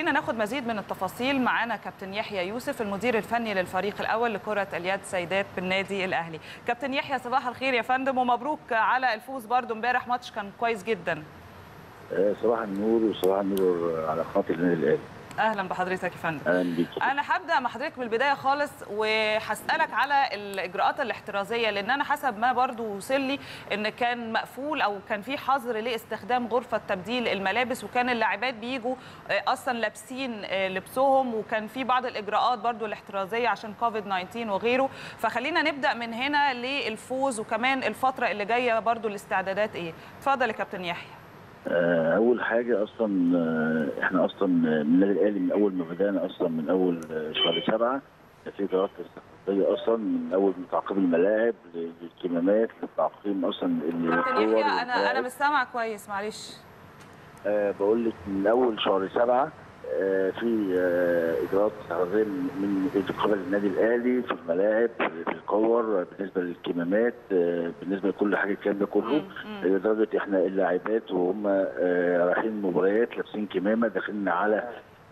خلينا ناخد مزيد من التفاصيل معانا كابتن يحيى يوسف المدير الفني للفريق الاول لكره اليد سيدات بالنادي الاهلي كابتن يحيى صباح الخير يا فندم ومبروك على الفوز برضو امبارح ماتش كان كويس جدا صباح النور وصباح النور على قناه النادي الاهلي اهلا بحضرتك يا فندم اهلا بيك انا هبدا مع حضرتك من البدايه خالص وهسالك على الاجراءات الاحترازيه لان انا حسب ما برضو وصل لي ان كان مقفول او كان في حظر لاستخدام غرفه تبديل الملابس وكان اللاعبات بيجوا اصلا لابسين لبسهم وكان في بعض الاجراءات برضو الاحترازيه عشان كوفيد 19 وغيره فخلينا نبدا من هنا للفوز وكمان الفتره اللي جايه برضو الاستعدادات ايه اتفضل يا كابتن يحيى اول حاجه اصلا احنا اصلا من النادي الاهلي من اول ما بدانا اصلا من اول شهر سبعه في اجراءات استخباريه اصلا من اول من تعقيم الملاعب للكمامات لتعقيم اصلا الصور انا انا مش سامعه كويس معلش أه بقول لك من اول شهر سبعه أه في أه اجراءات استخباريه من قبل النادي الاهلي في الملاعب في الكور بالنسبه للكمامات بالنسبه لكل حاجه الكلام ده كله لدرجه احنا اللاعبات وهم رايحين المباريات لابسين كمامه داخلين على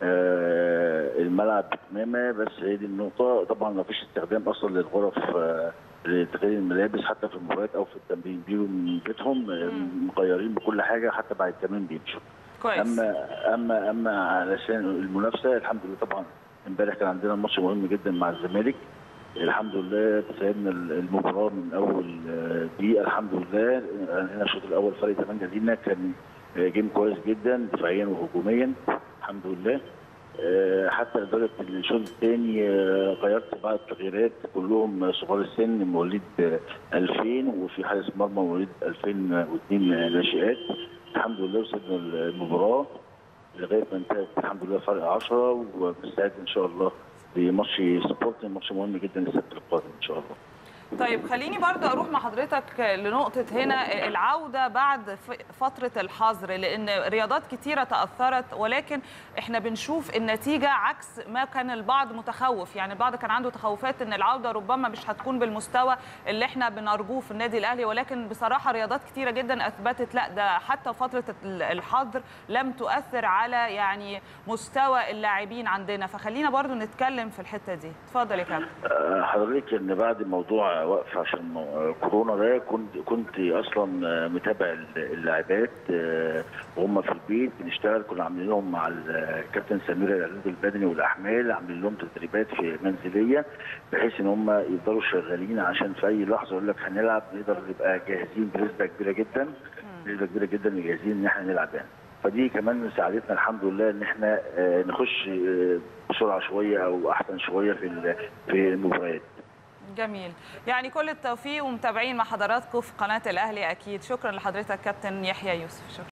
الملعب بكمامه بس هي دي النقطه طبعا ما فيش استخدام اصلا للغرف لتغيير الملابس حتى في المباريات او في التمرين بيجوا من بيتهم مغيرين بكل حاجه حتى بعد التمرين بيمشوا كويس اما اما اما علشان المنافسه الحمد لله طبعا امبارح كان عندنا ماتش مهم جدا مع الزمالك الحمد لله تسيبنا المباراه من اول دقيقه الحمد لله هنا الشوط الاول فرق 8 لينا كان جيم كويس جدا دفاعيا وهجوميا الحمد لله حتى لدرجه الشوط الثاني غيرت بعض التغييرات كلهم صغار السن مواليد 2000 وفي حارس مرمى مواليد 2002 ناشئات الحمد لله وصلنا المباراه لغايه ما انتهت الحمد لله فرق 10 ومستعد ان شاء الله لماتش سبورت ماتش مهم جدا السبت القادم ان شاء الله طيب خليني برضه اروح مع حضرتك لنقطة هنا العودة بعد فترة الحظر لأن رياضات كتيرة تأثرت ولكن احنا بنشوف النتيجة عكس ما كان البعض متخوف يعني البعض كان عنده تخوفات أن العودة ربما مش هتكون بالمستوى اللي احنا بنرجوه في النادي الأهلي ولكن بصراحة رياضات كتيرة جدا أثبتت لا ده حتى فترة الحظر لم تؤثر على يعني مستوى اللاعبين عندنا فخلينا برضه نتكلم في الحتة دي اتفضل يا كابتن حضرتك ان بعد موضوع وقف عشان كورونا ده كنت كنت اصلا متابع اللاعبات وهم في البيت بنشتغل كنا عاملين لهم مع الكابتن سمير الاعداد البدني والاحمال عاملين لهم تدريبات في منزليه بحيث ان هم يفضلوا شغالين عشان في اي لحظه يقول لك هنلعب نقدر نبقى جاهزين بنسبه كبيره جدا بنسبه كبيره جدا جاهزين ان احنا نلعب يعني فدي كمان ساعدتنا الحمد لله ان احنا نخش بسرعه شويه او احسن شويه في في المباريات جميل يعني كل التوفيق ومتابعين مع حضراتكم في قناه الاهلي اكيد شكرا لحضرتك كابتن يحيى يوسف شكرا